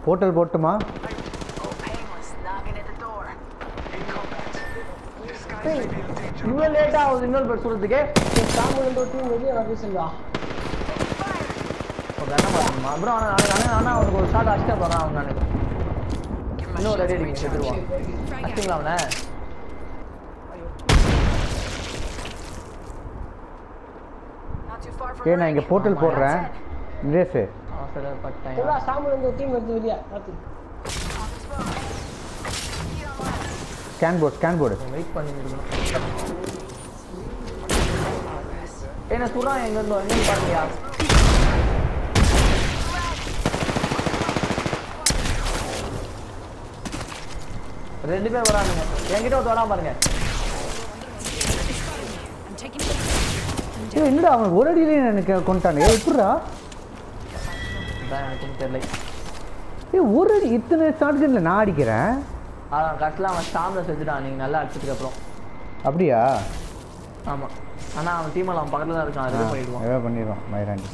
Portal போட்டுமா Oh, painless, knocking at the door. இவ்வளோ late ஆகுது இன்னொரு பேர் சொல்றதுக்கு சாம்பல் வந்து டீம் வெளியே வர சொல்லுவா ஓகே என்ன பண்ணுமா ப்ரோ ஆனால் ஆனால் அவனுக்கு ஒரு ஷாட் அடிச்சிட்டே போகிறான் அவன் நான் Give my இன்னொரு shields ரெடி a அடிக்க recharge. செத்துருவான் அடிச்சிங்களா அவனை Not too far from ஏய் நான் இங்கே ring. போர்ட்டல் போடுறேன் நிரேஷ் அவசரப்பட்டேன் எல்லா சாம்பல் வந்து டீம் வருது வெளியே பார்த்து scan board scan board wait பண்ணி இருக்கணும் என்ன சுறா எங்க இருந்தோ எங்கன்னு பாருங்கயா ரெண்டு பேர் வரானுங்க என்கிட்ட ஒரு வரா பாருங்க I'm taking ஏய் என்னடா அவன் ஒரு அடியிலே எனக்கு கொண்டானே ஏய் எப்படிடா இதான் எனக்கு தெரியல ஏய் ஒரு அடி இத்தனை ஷாட்கன்ல நான் அடிக்கிறேன் அதான் கட்டில் அவன் ஸ்டாமில் செஞ்சுட்டான் நீங்கள் நல்லா அடிச்சதுக்கு அப்புறம் அப்படியா ஆமாம் ஆனால் அவன் டீமில் அவன் பக்கத்தில் தான் இருக்கான் ரிலீவ் பண்ணிடுவான் ஏதோ பண்ணிடுவான் மயிராண்டி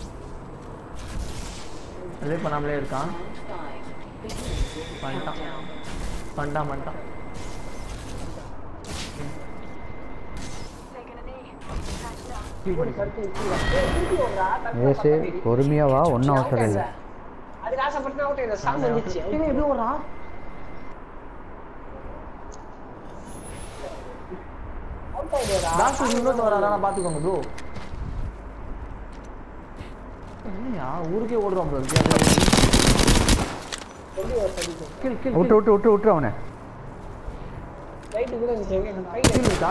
ரிலீவ் பண்ணாமலே இருக்கான் பண்ணிட்டான் பண்ணிட்டான் பண்ணிட்டான் taking a knee. Patched up. Heal பண்ணிக்கலாம். நிரேஷ் பொறுமையா வா ஒன்றும் அவசரம் இல்லை அதுக்கு ஆசைப்பட்டு அவுட் ஆயிடுற சாம்பல் வந்துச்சு இவன் எப்படி வரான் அவுட் ஆயிடுறா டாக்டர் இன்னொரு வராரா பார்த்துக்கோங்க ப்ரோ என்னையா ஊருக்கே ஓடுறான் ப்ரோ கில் கில் விட்டு விட்டு விட்டு விட்டு அவனை ரைட்டு கூட இருந்துச்சு கில் இருக்கா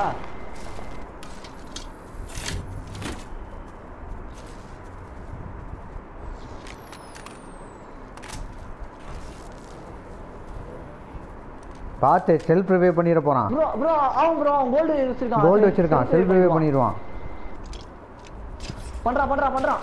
பார்த்து செல்ஃப் ரிவே பண்ணிட போறான் ப்ரோ ப்ரோ அவன் ப்ரோ அவன் கோல்டு வச்சிருக்கான் கோல்டு வச்சிருக்கான் செல்ஃப் ரிவே பண்ணிடுவான் பண்றா பண்றா பண்றான்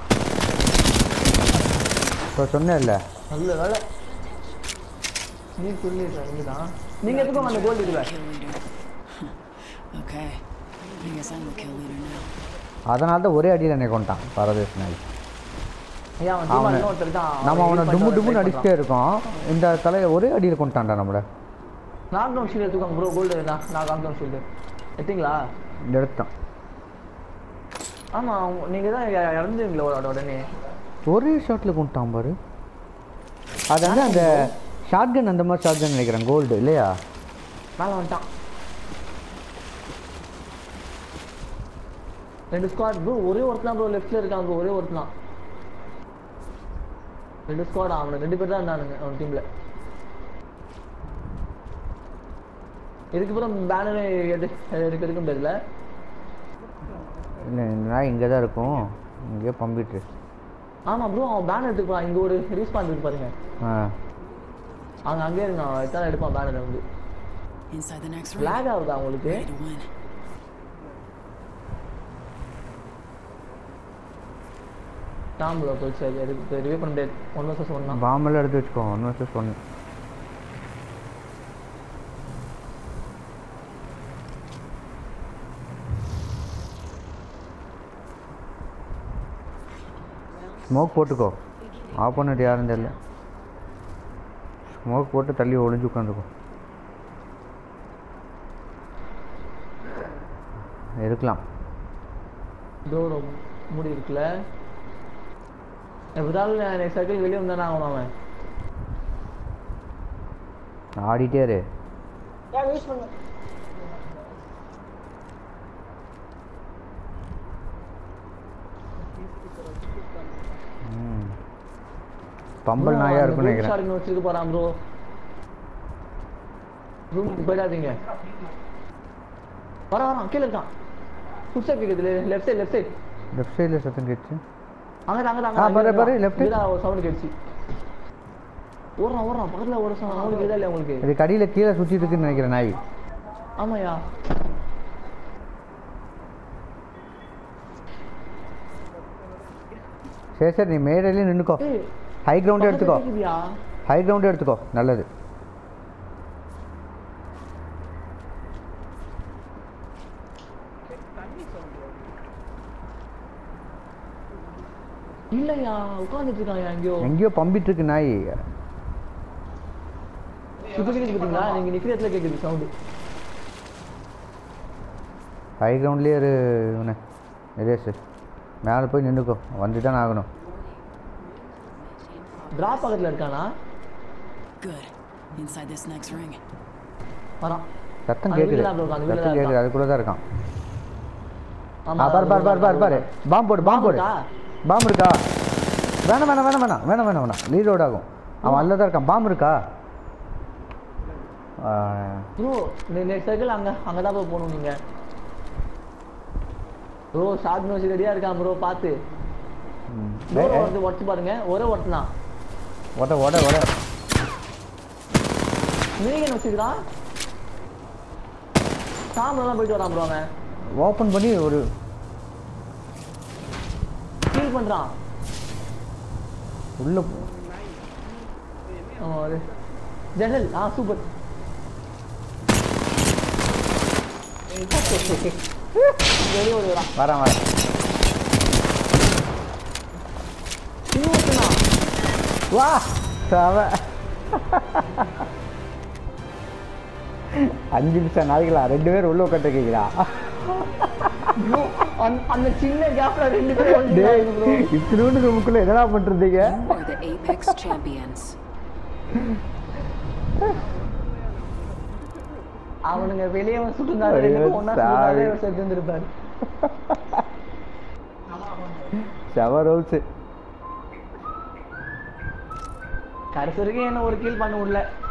இப்போ சொன்னேன்ல நல்ல வேலை நீ சொல்லிடுற நீங்க தான் நீங்க எதுக்கும் அந்த கோல்டு இதுல Kill leader. okay. I guess I'm the kill leader now. அதனால தான் ஒரே அடியில் என்னை கொண்டான் பரதேஷ் நாய் ஏன் அவன் அவனை டீம் இன்னொருத்தர் இருக்கான் நம்ம அவனை heal டும்மு பண்ணிட்டு டும்முன்னு try அடிச்சுட்டே இருக்கோம் இந்த தலையை ஒரே அடியில் கொண்டான்டா நம்மள பண்றான். knockdown shield எடுத்துக்கோங்க ப்ரோ கோல்டு நான் knockdown shield எடுத்தீங்களா இந்த எடுத்தான் ஆமா அவங்க- நீங்க தான் இ- இறந்துருங்களே உட- உடனே ஒரே ஷாட்டில் கொண்டான் பாரு அது வந்து அந்த ஷாட்கன் அந்த மாதிரி ஷாட்கன் நினைக்கிறேன் கோல்டு இல்லையா மேல வந்துட்டான் ரெண்டு ஸ்குவாட் ப்ரோ ஒரே ஒருத்தன் ப்ரோ லெஃப்ட்ல இருக்கான் ப்ரோ ஒரே ஒருத்தன் ரெண்டு ஸ்குவாட் அவனுக்கு ரெண்டு பேர் தான் இருந்தானுங்க அவன் டீம்ல இதுக்கப்புறம் பேனர் எடு எடுக்க எடுக்க முடியாதுல இல்லை இந்த நாய் இங்கே தான் இருக்கும் இங்கேயே பம்பிட்டு ஆமா ப்ரோ அவன் பேனர் எடுத்துப்பான் இங்க ஒரு ரீஸ்பாண்ட் இருக்கு பாருங்க ஆ அங்க அங்கே இருந்தான் எத்தனை எடுப்பான் பேனர் வந்து Inside the next ring. Lakh ஆகுதா உங்களுக்கு Ready to win. டாம் ப்ரோ போச்சு அது எடுத்து ரிவ்யூ பண்ண முடியாது ஒன் வர்சஸ் ஒன் தான் பாம்பெல்லாம் எடுத்து வச்சுக்கோ ஒன்று வச்சு ஒன்று ஸ்மோக் போட்டுக்கோ ஆப்போனட் யாரும் தெரியல ஸ்மோக் போட்டு தள்ளி ஒளிஞ்சு உட்காந்துக்கோ இருக்கலாம் டோர் மூடி இருக்குல்ல எப்படினாலும் நெக்ஸ்ட் சர்க்கிள் வெளியே வந்தானே ஆகணும் அவன் ஆடிட்டே இரு ஏன் யூஸ் பண்ண ம். பம்பல் நாயா இருக்கும்னு நினைக்கிறேன் ஷார்ட்னு வச்சிருக்க போறான் ப்ரோ ரூமுக்கு போயிடாதீங்க வர வரான் கீழே இருக்கான் ஃபுட் ஸ்டெப் கேக்குது left side left side left சைடில் சத்தம் கேட்டுச்சு அங்க அங்க ஆ, பாரு, பாரு, left. அங்க ஒரு சவுண்ட் கேட்டுச்சு ஓடுறான் ஓடுறான் பக்கத்துல ஓட சொன்னா அவங்களுக்கு இதா இல்லையா உங்களுக்கு இது கடியில் கீழே சுற்றிட்டு இருக்குன்னு நினைக்கிறேன் நாய் ஆமாயா சரி சரி நீ மேடையிலே நின்றுக்கோ ஏய் ஹை கிரவுண்டே எடுத்துக்கோ பக்கத்துல கேக்குதுயா? ஹை கிரவுண்டே எடுத்துக்கோ நல்லது இல்லையா உட்கார்ந்துட்டு இருக்கான் எங்கேயோ எங்கேயோ பம்பிட்டு இருக்கு நாய் இப்போ கேக்குது பார்த்தீங்களா நீங்க நிக்கிற இடத்துல கேக்குது சவுண்டு ஹை கிரவுண்ட்லேயே இரு இவனே நிரேஷ் மேலே போய் நின்றுக்கோ வந்து தான் ஆகணும் டிராப் பக்கத்துல இருக்கானா Good. Inside this next ring. வரான் சத்தம் அந்த கேட்குது வீட்டுல தான் bro இருக்கான், அந்த வீட்டுல சத்தம் தான் கேட்குது அது கூட தான் இருக்கான் ஆமா ஆ பாரு பாரு பாரு பாரு பாரு பாம்பு போடு பாம்பு போடு இருக்கா? பாம்பு இருக்கா வேணாம் வேணாம் வேணாம் வேணாம் வேணாம் வேணாம் வேணாம் ரீலோட் ஆகும் அவன் அதில் தான் இருக்கான் பாம்பு இருக்கா ஆ, ப்ரோ நெக்ஸ்ட் சர்க்கிள் அங்க அங்க தான் போய் போகணும் நீங்க ப்ரோ ஷார்ட் நோஸ் ரெடியா இருக்கான் ப்ரோ பார்த்து ம். ப்ரோ ஏய், ஏய், வந்து உடச்சு பாருங்க ஒரே ஒட்டனா ஓட ஓட ஓட நீங்க வச்சுக்கிறான் சாம்பலாம் போயிட்டு வரான் ப்ரோ அவன் ஓப்பன் பண்ணி ஒரு ஃபீல் பண்றான் உள்ள ஆமா ஒரு ஜன்னல் ஆ சூப்பர் வெளியே ஒரு வரான் வரேன் வரேன் இன்னும் ஒருத்தனா வா சாவ அஞ்சு நிமிஷம் நாளைங்களா ரெண்டு பேரும் உள்ள உட்காந்துருக்கீங்களா ப்ரோ அந்த- அந்த சின்ன கேப்ல ரெண்டு பேரும் டேய் வந்து ப்ரோ இத்தினூண்டு ரூமுக்குள்ள என்னடா பண்றீங்க You are the Apex champions. அவனுங்க வெளியே வந்து சுட்டுருந்தாரு ஐயோ, ரெண்டு ஒன்னா சாமி. சுட்டுருந்தாரு செத்து இருந்திருப்பாரு செவ ரோல்ஸ் கடைசி வரைக்கும் என்ன ஒரு கீல் பண்ண முடியல